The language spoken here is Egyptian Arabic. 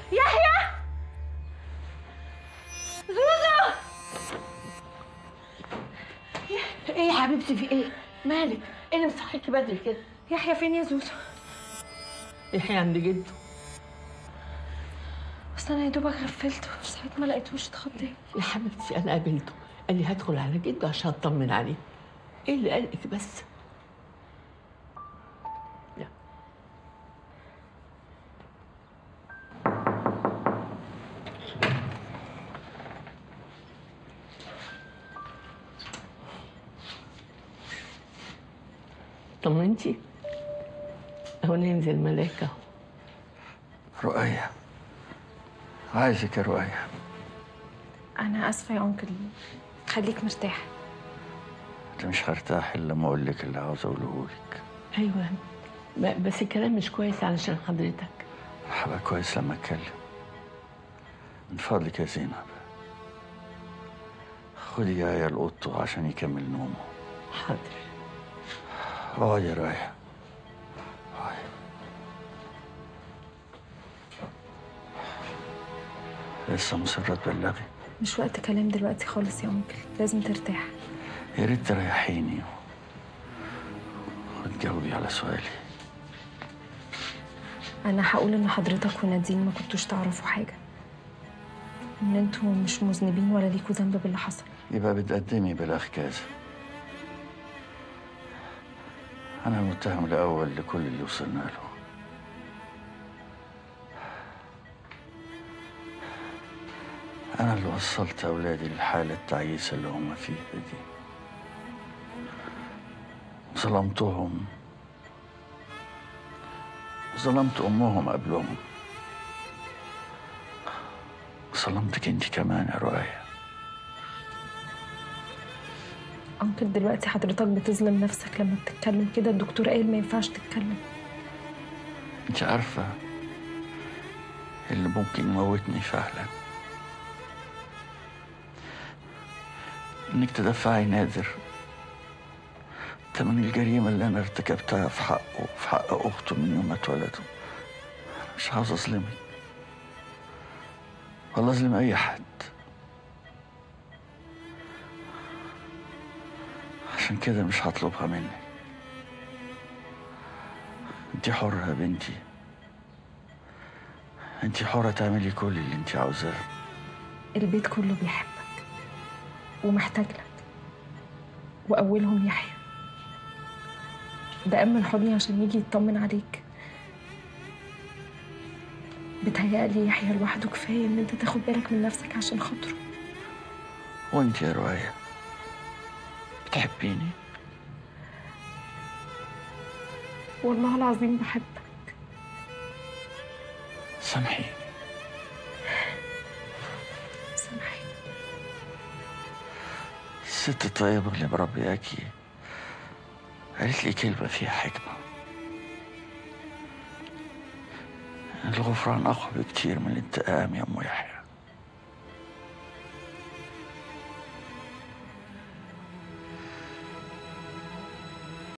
يحيى زوزو ايه يا حبيبتي في ايه؟ مالك؟ ايه اللي مصحيكي بدري كده؟ يحيى فين يا زوزو يحيى عند جده بس انا يا دوبك غفلت صحيت ما لقيتوش اتخضيت يا حبيبتي انا قابلته قال لي هدخل على جده عشان اطمن عليه ايه اللي قلقك بس؟ لا طمنتي؟ اهو ننزل ملاك اهو رؤية عايزك يا رؤية انا اسفه يا انكل خليك مرتاح انت مش هرتاح الا لما اقول لك اللي عاوز اقوله لك ايوه ب- بس الكلام مش كويس علشان حضرتك هبقى كويس لما اتكلم من فضلك يا زينب خدي يا يا القط عشان يكمل نومه حاضر اقعد يا رؤية اقعد. لسه مصرة تبلغي مش وقت كلام دلوقتي خالص يا انكل لازم ترتاح يا ريت تريحيني وتجاوبي على سؤالي انا هقول ان حضرتك ونادين ما كنتوش تعرفوا حاجه ان انتوا مش مذنبين ولا ليكوا ذنب باللي حصل يبقى بتقدمي بالاخ كاظم انا المتهم الاول لكل اللي وصلنا له انا اللي وصلت اولادي للحاله التعيسه اللي هم فيها دي ظلمتهم ظلمت امهم قبلهم ظلمتك انت كمان يا رؤية انكل دلوقتي حضرتك بتظلم نفسك لما بتتكلم كده الدكتور قال ما ينفعش تتكلم انت عارفة اللي ممكن يموتني فعلا انك تدفعي نادر تمن الجريمة اللي انا ارتكبتها في حقه وفي حق اخته من يوم ما اتولدوا أنا مش عاوز اظلمك ولا اظلم اي حد عشان كده مش هطلبها منك انت حرة يا بنتي انت حرة تعملي كل اللي انت عاوزاه البيت كله بيحبك ومحتاج لك واولهم يحيى ده قام من حضني عشان يجي يطمن عليك بتهيألي يحيى لوحده كفايه ان انت تاخد بالك من نفسك عشان خاطره وانت يا رؤية بتحبيني والله العظيم بحبك سامحيني سامحني الست الطيبة اللي مربياكي قالت لي كلمة فيها حكمة الغفران أقوى بكتير من الانتقام يا أم يحيى